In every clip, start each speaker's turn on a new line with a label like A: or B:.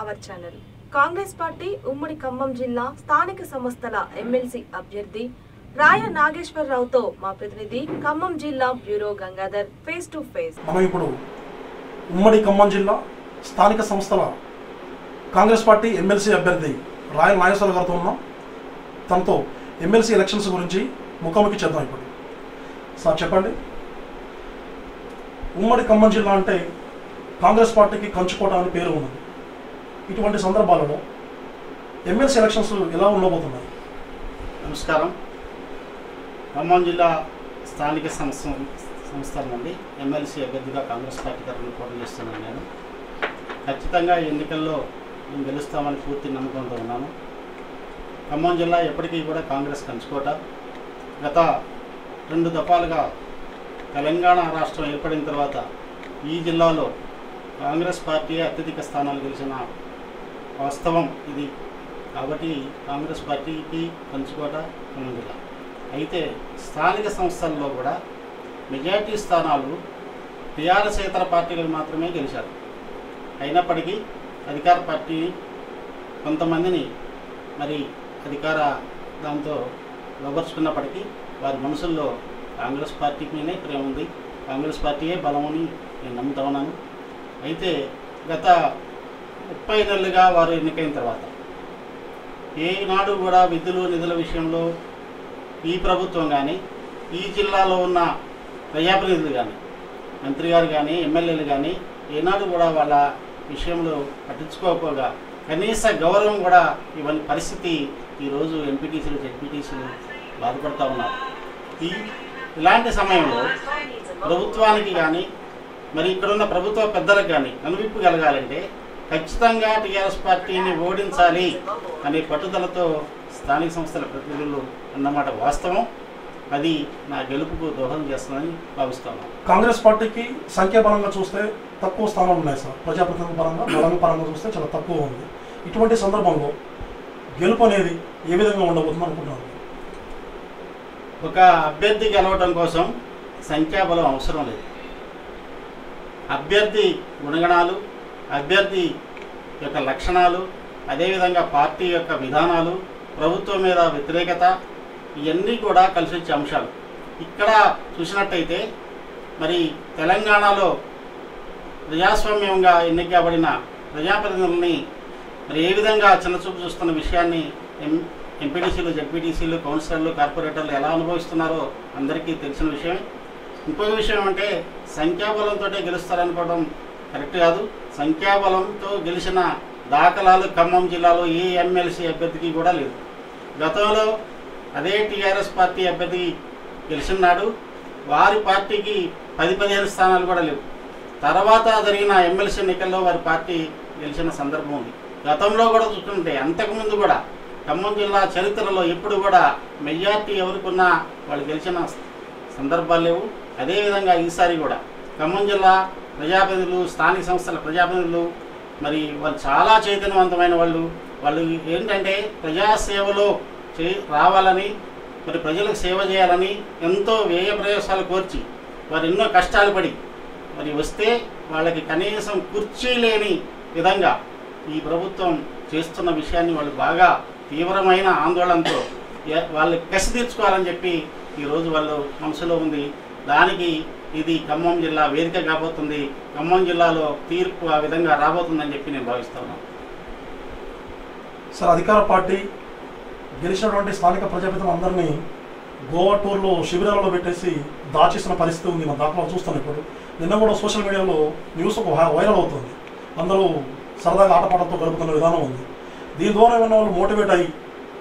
A: Our channel Congress party ఉమ్మడి ఖమ్మం జిల్లా స్థానిక సంస్థల ఎమ్మెల్సీ అభ్యర్థి రాయ నాగేశ్వరరావుతో మా ప్రతినిధి ఖమ్మం జిల్లా bureau Gangadhar face to face
B: మనం ఇప్పుడు ఉమ్మడి ఖమ్మం జిల్లా స్థానిక సంస్థల కాంగ్రెస్ పార్టీ ఎమ్మెల్సీ అభ్యర్థి రాయల్ నాగేశ్వర గారితో ఉన్నాం తనతో ఎమ్మెల్సీ ఎలక్షన్స్ గురించి ముఖాముఖి చేద్దాం ఇప్పుడు సార్ చెప్పండి ఉమ్మడి ఖమ్మం జిల్లా అంటే కాంగ్రెస్ పార్టీకి కంచుకోట అని పేరు ఉన్నది ఇటువంటి సందర్భాలలో ఎమ్మెల్సీ ఎలక్షన్స్ ఎలా ఉండబోతున్నాయి
C: నమస్కారం ఖమ్మం జిల్లా స్థానిక సంస్థ సంస్థల నుండి ఎమ్మెల్సీ అభ్యర్థిగా కాంగ్రెస్ పార్టీ తరఫున పోటీ చేస్తున్నాను నేను ఖచ్చితంగా ఈ ఎన్నికల్లో మేము గెలుస్తామని పూర్తి నమ్మకంతో ఉన్నాను ఖమ్మం జిల్లా ఎప్పటికీ కూడా కాంగ్రెస్ కంచుకోట గత రెండు దఫాలుగా తెలంగాణ రాష్ట్రం ఏర్పడిన తర్వాత ఈ జిల్లాలో కాంగ్రెస్ పార్టీ అత్యధిక స్థానాలు గెలిచిన వాస్తవం ఇది కాబట్టి కాంగ్రెస్ పార్టీకి పంచుకోట ఖమ్మం జిల్లా అయితే స్థానిక సంస్థల్లో కూడా మెజార్టీ స్థానాలు టీఆర్ఎస్యేతర పార్టీలకు మాత్రమే గెలిచారు అయినప్పటికీ అధికార పార్టీ కొంతమందిని మరి అధికార దాంతో లోపరుచుకున్నప్పటికీ వారి మనసుల్లో కాంగ్రెస్ పార్టీకి మీదే ప్రేమ ఉంది కాంగ్రెస్ పార్టీయే బలమని నేను నమ్ముతా ఉన్నాను అయితే గత ముప్పై నెలలుగా వారు ఎన్నికైన తర్వాత ఏనాడు కూడా విధులు నిధుల విషయంలో ఈ ప్రభుత్వం కానీ ఈ జిల్లాలో ఉన్న ప్రజాప్రతినిధులు కానీ మంత్రి గారు కానీ ఎమ్మెల్యేలు కానీ ఏనాడు కూడా వాళ్ళ విషయంలో పట్టించుకోకపోగా కనీస గౌరవం కూడా ఇవన్నీ పరిస్థితి ఈరోజు ఎంపీటీసీలు జెడ్పీటీసీలు బాధపడుతూ ఉన్నారు ఈ ఇలాంటి సమయంలో ప్రభుత్వానికి కానీ మరి ఇక్కడున్న ప్రభుత్వ పెద్దలకు కానీ అనువిప్పు కలగాలంటే ఖచ్చితంగా టీఆర్ఎస్ పార్టీని ఓడించాలి అనే పట్టుదలతో స్థానిక సంస్థల ప్రతినిధులు అన్నమాట వాస్తవం అది నా గెలుపుకు దోహదం చేస్తుందని భావిస్తున్నాను
B: కాంగ్రెస్ పార్టీకి సంఖ్యాపరంగా చూస్తే తక్కువ స్థానాలు ఉన్నాయి సార్ ప్రజాప్రతినిధుల పరంగా బలం పరంగా చూస్తే చాలా తక్కువ ఉంది ఇటువంటి సందర్భంలో గెలుపు అనేది ఏ విధంగా ఉండబోతుంది అనుకుంటున్నారు
C: ఒక అభ్యర్థి గెలవడం కోసం సంఖ్యాబలం అవసరం లేదు అభ్యర్థి గుణగణాలు అభ్యర్థి యొక్క లక్షణాలు అదేవిధంగా పార్టీ యొక్క విధానాలు ప్రభుత్వం మీద వ్యతిరేకత ఇవన్నీ కూడా కలిసి వచ్చే అంశాలు ఇక్కడ చూసినట్టయితే మరి తెలంగాణలో ప్రజాస్వామ్యంగా ఎన్నికబడిన ప్రజాప్రతినిధుల్ని మరి ఏ విధంగా చిన్నచూపు చూస్తున్న విషయాన్ని ఎం ఎంపీటీసీలు జడ్పీటీసీలు కౌన్సిలర్లు కార్పొరేటర్లు ఎలా అనుభవిస్తున్నారో అందరికీ తెలిసిన విషయం ఇంకొక విషయం అంటే సంఖ్యాబలంతో గెలుస్తారనుకోవడం కరెక్ట్ కాదు సంఖ్యాబలంతో గెలిచిన దాఖలాలు ఖమ్మం జిల్లాలో ఏ ఎమ్మెల్సీ అభ్యర్థికి కూడా లేదు గతంలో అదే టీఆర్ఎస్ పార్టీ అభ్యర్థి గెలిచినాడు వారి పార్టీకి పది పదిహేను స్థానాలు కూడా లేవు తర్వాత జరిగిన ఎమ్మెల్సీ ఎన్నికల్లో వారి పార్టీ గెలిచిన సందర్భం ఉంది గతంలో కూడా చూస్తుంటే అంతకుముందు కూడా ఖమ్మం జిల్లా చరిత్రలో ఎప్పుడు కూడా మెజార్టీ ఎవరికున్నా వాళ్ళు గెలిచిన సందర్భాలు లేవు అదేవిధంగా ఈసారి కూడా ఖమ్మం జిల్లా ప్రజాప్రతినిధులు స్థానిక సంస్థల ప్రజాప్రతినిధులు మరి వాళ్ళు చాలా చైతన్యవంతమైన వాళ్ళు వాళ్ళు ఏంటంటే ప్రజాసేవలో చే రావాలని మరి ప్రజలకు సేవ చేయాలని ఎంతో వ్యయ ప్రయాసాలు కోర్చి వారు ఎన్నో కష్టాలు పడి మరి వస్తే వాళ్ళకి కనీసం కుర్చీ లేని విధంగా ఈ ప్రభుత్వం చేస్తున్న విషయాన్ని వాళ్ళు బాగా తీవ్రమైన ఆందోళనతో ఏ- వాళ్ళు కసి తీర్చుకోవాలని చెప్పి ఈరోజు వాళ్ళు మనసులో ఉంది దానికి ఇది ఖమ్మం జిల్లా వేదిక కాబోతుంది ఖమ్మం జిల్లాలో తీర్పు ఆ విధంగా రాబోతుందని చెప్పి నేను భావిస్తున్నాను
B: సార్ అధికార పార్టీ గెలిచినటువంటి స్థానిక ప్రజాప్రతినిధులు అందరినీ గోవా టూర్లో శిబిరాలలో పెట్టేసి దాచేసిన పరిస్థితి ఉంది మన దాఖలాలు చూస్తాను ఇప్పుడు నిన్న కూడా సోషల్ మీడియాలో న్యూస్ ఒక వై- వైరల్ అవుతుంది అందరూ సరదాగా ఆటపాటలతో గడుపుతున్న విధానం ఉంది దీని ద్వారా ఏమైనా వాళ్ళు మోటివేట్ అయ్యి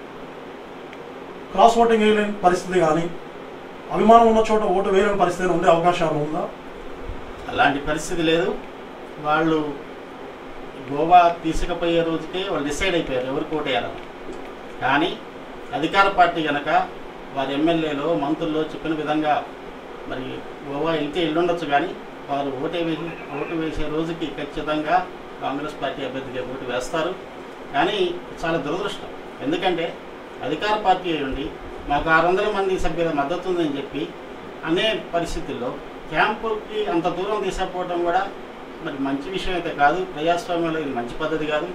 B: క్రాస్ ఓటింగ్ వేయలేని పరిస్థితి కానీ అభిమానం ఉన్న చోట ఓటు వేయలేని పరిస్థితి ఉండే అవకాశం ఉందా
C: అలాంటి పరిస్థితి లేదు వాళ్ళు గోవా తీసుకుపోయే రోజుకే వాళ్ళు డిసైడ్ అయిపోయారు ఎవరికి ఓటేయాలని కానీ అధికార పార్టీ కనుక వారి ఎమ్మెల్యేలో మంత్రుల్లో చెప్పిన విధంగా మరి గోవా వెళ్తే వెళ్ళుండొచ్చు కానీ వారు ఓటే వేసి ఓటు వేసే రోజుకి ఖచ్చితంగా కాంగ్రెస్ పార్టీ అభ్యర్థికి ఓటు వేస్తారు కానీ చాలా దురదృష్టం ఎందుకంటే అధికార పార్టీ అయి ఉండి మాకు ఆరు వందల మంది సభ్యుల మద్దతు ఉందని చెప్పి అనే పరిస్థితుల్లో క్యాంపుకి అంత దూరం తీసుకుపోవడం కూడా మరి మంచి విషయం అయితే కాదు ప్రజాస్వామ్యంలో ఇది మంచి పద్ధతి కాదు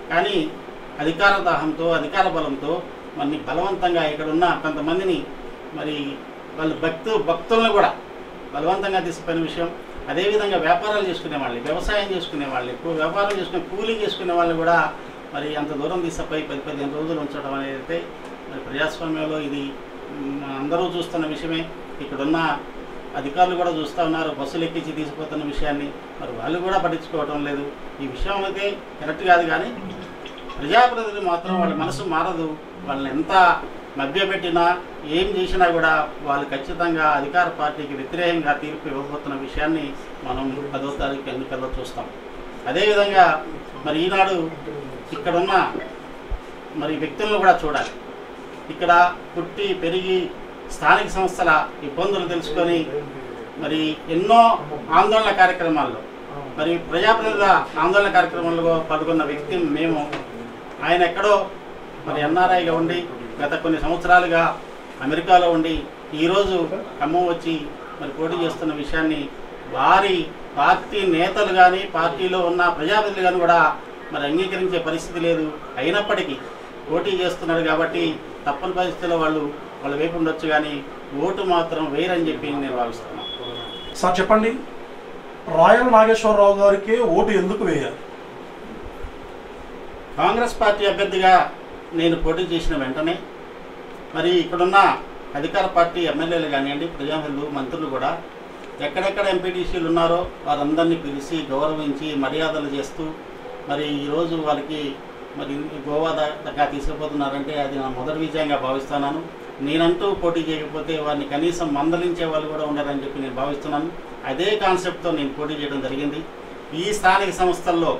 C: కానీ అధికార దాహంతో అధికార బలంతో మరి బలవంతంగా ఇక్కడ ఉన్న కొంతమందిని మరి వాళ్ళు భక్తు భక్తులను కూడా బలవంతంగా తీసుకుపోయిన విషయం అదేవిధంగా వ్యాపారాలు చేసుకునే వాళ్ళు వ్యవసాయం చేసుకునే వాళ్ళు ఎక్కువ వ్యాపారం చేసుకునే కూలీ చేసుకునే వాళ్ళు కూడా మరి అంత దూరం తీసుకుపోయి పది పదిహేను రోజులు ఉంచడం అనేది అయితే మరి ప్రజాస్వామ్యంలో ఇది మ్, అందరూ చూస్తున్న విషయమే ఇక్కడున్న అధికారులు కూడా చూస్తూ ఉన్నారు బస్సులు ఎక్కించి తీసుకుపోతున్న విషయాన్ని మరి వాళ్ళు కూడా పట్టించుకోవడం లేదు ఈ విషయం అయితే కరెక్ట్ కాదు కానీ ప్రజాప్రతినిధులు మాత్రం వాళ్ళ మనసు మారదు వాళ్ళని ఎంత మభ్యపెట్టినా ఏం చేసినా కూడా వాళ్ళు ఖచ్చితంగా అధికార పార్టీకి వ్యతిరేకంగా తీర్పు ఇవ్వబోతున్న విషయాన్ని మనం పదో తారీఖు ఎన్నికల్లో చూస్తాం అదేవిధంగా మరి ఈనాడు ఇక్కడున్న మరి వ్యక్తులను కూడా చూడాలి ఇక్కడ పుట్టి పెరిగి స్థానిక సంస్థల ఇబ్బందులు తెలుసుకొని మరి ఎన్నో ఆందోళన కార్యక్రమాల్లో మరి ప్రజాప్రతినిధుల ఆందోళన కార్యక్రమంలో పాల్గొన్న వ్యక్తి మేము ఆయన ఎక్కడో మరి ఎన్ఆర్ఐగా ఉండి గత కొన్ని సంవత్సరాలుగా అమెరికాలో ఉండి ఈరోజు ఖమ్మం వచ్చి మరి పోటీ చేస్తున్న విషయాన్ని వారి పార్టీ నేతలు కానీ పార్టీలో ఉన్న ప్రజాప్రతినిధులు కానీ కూడా మరి అంగీకరించే పరిస్థితి లేదు అయినప్పటికీ పోటీ చేస్తున్నారు కాబట్టి తప్పని పరిస్థితుల్లో వాళ్ళు వాళ్ళ వైపు ఉండొచ్చు కానీ ఓటు మాత్రం వేయరని చెప్పి నేను భావిస్తున్నాను
B: సార్ చెప్పండి రాయల నాగేశ్వరరావు గారికి ఓటు ఎందుకు వేయాలి
C: కాంగ్రెస్ పార్టీ అభ్యర్థిగా నేను పోటీ చేసిన వెంటనే మరి ఇక్కడున్న అధికార పార్టీ ఎమ్మెల్యేలు కానివ్వండి ప్రజాప్రతినిధులు మంత్రులు కూడా ఎక్కడెక్కడ ఎంపీటీసీలు ఉన్నారో వారందరినీ పిలిచి గౌరవించి మర్యాదలు చేస్తూ మరి ఈరోజు వాళ్ళకి మరి గోవా దా- దాకా తీసుకుపోతున్నారంటే అది నా మొదటి విజయంగా భావిస్తున్నాను నేనంటూ పోటీ చేయకపోతే వారిని కనీసం మందలించే వాళ్ళు కూడా ఉన్నారని చెప్పి నేను భావిస్తున్నాను అదే కాన్సెప్ట్తో నేను పోటీ చేయడం జరిగింది ఈ స్థానిక సంస్థల్లో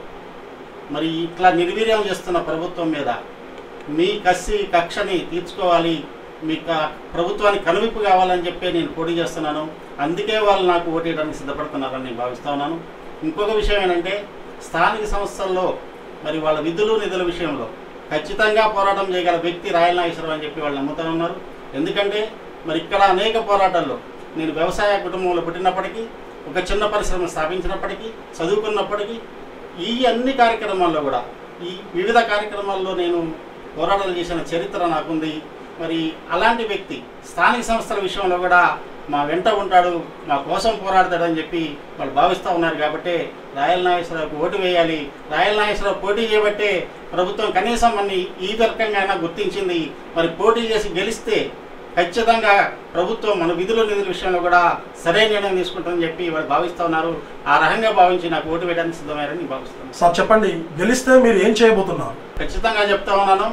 C: మరి ఇట్లా నిర్వీర్యం చేస్తున్న ప్రభుత్వం మీద మీ కసి కక్షని తీర్చుకోవాలి మీ క- ప్రభుత్వానికి కనువిప్పు కావాలని చెప్పి నేను పోటీ చేస్తున్నాను అందుకే వాళ్ళు నాకు ఓటేయడానికి సిద్ధపడుతున్నారని నేను భావిస్తా ఉన్నాను ఇంకొక విషయం ఏంటంటే స్థానిక సంస్థల్లో మరి వాళ్ళ విధులు నిధుల విషయంలో ఖచ్చితంగా పోరాటం చేయగల వ్యక్తి రాయల నాగేశ్వరరావు అని చెప్పి వాళ్ళు నమ్ముతా ఉన్నారు ఎందుకంటే మరి ఇక్కడ అనేక పోరాటాల్లో నేను వ్యవసాయ కుటుంబంలో పుట్టినప్పటికీ ఒక చిన్న పరిశ్రమ స్థాపించినప్పటికీ చదువుకున్నప్పటికీ ఈ అన్ని కార్యక్రమాల్లో కూడా ఈ వివిధ కార్యక్రమాల్లో నేను పోరాటాలు చేసిన చరిత్ర నాకుంది మరి అలాంటి వ్యక్తి స్థానిక సంస్థల విషయంలో కూడా మా వెంట ఉంటాడు మా కోసం పోరాడతాడని చెప్పి వాళ్ళు భావిస్తూ ఉన్నారు కాబట్టి రాయల నాగేశ్వరరావుకి ఓటు వేయాలి రాయల నాగేశ్వరరావు పోటీ చేయబట్టే ప్రభుత్వం కనీసం మన ఈ రకంగా అయినా గుర్తించింది మరి పోటీ చేసి గెలిస్తే ఖచ్చితంగా ప్రభుత్వం మన విధుల నిధుల విషయంలో కూడా సరైన నిర్ణయం తీసుకుంటుందని చెప్పి వాళ్ళు భావిస్తూ ఉన్నారు ఆ రకంగా భావించి నాకు ఓటు వేయడానికి సిద్ధమయ్యారని నేను భావిస్తున్నాను
B: సార్ చెప్పండి గెలిస్తే మీరు ఏం చేయబోతున్నారు
C: ఖచ్చితంగా చెప్తా ఉన్నాను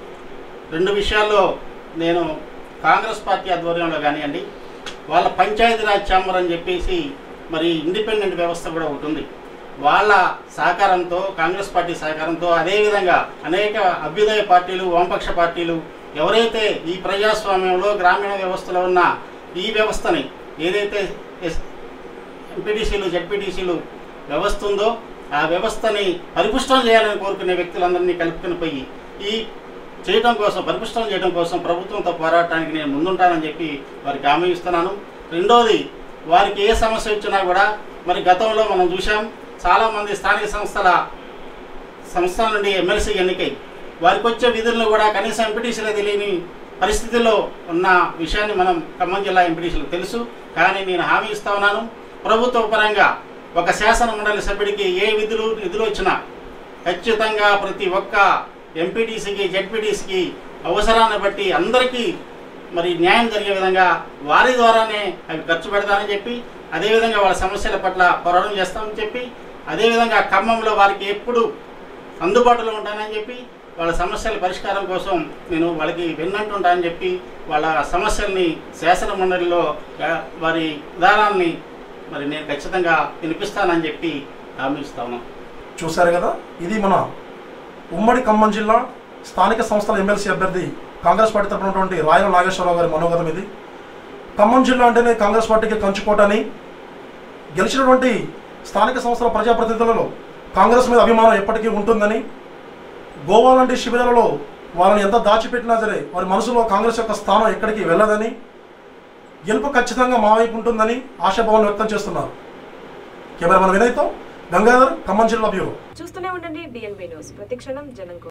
C: రెండు విషయాల్లో నేను కాంగ్రెస్ పార్టీ ఆధ్వర్యంలో కానివ్వండి వాళ్ళ పంచాయతీరాజ్ ఛాంబర్ అని చెప్పేసి మరి ఇండిపెండెంట్ వ్యవస్థ కూడా ఒకటి ఉంది వాళ్ళ సహకారంతో కాంగ్రెస్ పార్టీ సహకారంతో అదేవిధంగా అనేక అభ్యుదయ పార్టీలు వామపక్ష పార్టీలు ఎవరైతే ఈ ప్రజాస్వామ్యంలో గ్రామీణ వ్యవస్థలో ఉన్న ఈ వ్యవస్థని ఏదైతే ఎస్ ఎంపీటీసీలు జడ్పీటీసీలు వ్యవస్థ ఉందో ఆ వ్యవస్థని పరిపుష్టం చేయాలని కోరుకునే వ్యక్తులందరినీ కలుపుకొని పోయి ఈ చేయడం కోసం పరిపుష్టం చేయడం కోసం ప్రభుత్వంతో పోరాటానికి నేను ముందుంటానని చెప్పి వారికి హామీ ఇస్తున్నాను రెండోది వారికి ఏ సమస్య వచ్చినా కూడా మరి గతంలో మనం చూసాం చాలామంది స్థానిక సంస్థల సంస్థల నుండి ఎమ్మెల్సీ ఎన్నికై వారికి వచ్చే విధులను కూడా కనీసం ఎంపీటీసీలో తెలియని పరిస్థితుల్లో ఉన్న విషయాన్ని మనం ఖమ్మం జిల్లా ఎంపీటీసీలకు తెలుసు కానీ నేను హామీ ఇస్తా ఉన్నాను ప్రభుత్వ పరంగా ఒక శాసన మండలి సభ్యుడికి ఏ విధులు నిధులు వచ్చినా ఖచ్చితంగా ప్రతి ఒక్క ఎంపీటీసీకి జెడ్పీటీసీకి అవసరాన్ని బట్టి అందరికీ మరి న్యాయం జరిగే విధంగా వారి ద్వారానే అవి ఖర్చు పెడతానని చెప్పి అదేవిధంగా వాళ్ళ సమస్యల పట్ల పోరాటం చేస్తామని చెప్పి అదేవిధంగా ఖమ్మంలో వారికి ఎప్పుడు అందుబాటులో ఉంటానని చెప్పి వాళ్ళ సమస్యల పరిష్కారం కోసం నేను వాళ్ళకి విన్నంటుంటానని చెప్పి వాళ్ళ సమస్యల్ని శాసన మండలిలో ఆ, వారి విధానాన్ని మరి నేను ఖచ్చితంగా వినిపిస్తానని చెప్పి హామీ ఇస్తాను
B: చూశారు కదా ఇది మన ఉమ్మడి ఖమ్మం జిల్లా స్థానిక సంస్థల ఎమ్మెల్సీ అభ్యర్థి కాంగ్రెస్ పార్టీ తరపున ఉన్నటువంటి రాయల నాగేశ్వరరావు గారి మనోగతం ఇది ఖమ్మం జిల్లా అంటేనే కాంగ్రెస్ పార్టీకి కంచుకోటని గెలిచినటువంటి స్థానిక సంస్థల ప్రజాప్రతినిధులలో కాంగ్రెస్ మీద అభిమానం ఎప్పటికీ ఉంటుందని గోవా లాంటి శిబిరాలలో వాళ్ళని ఎంత దాచిపెట్టినా సరే వారి మనసులో కాంగ్రెస్ యొక్క స్థానం ఎక్కడికి వెళ్ళదని గెలుపు ఖచ్చితంగా మా వైపు ఉంటుందని ఆశాభావాన్ని వ్యక్తం చేస్తున్నారు కెమెరామన్ వినయ్తో గంగాధర్ ఖమ్మం జిల్లా బ్యూరో
A: చూస్తూనే ఉండండి డిఎన్బి న్యూస్ ప్రతిక్షణం జనం కోసం.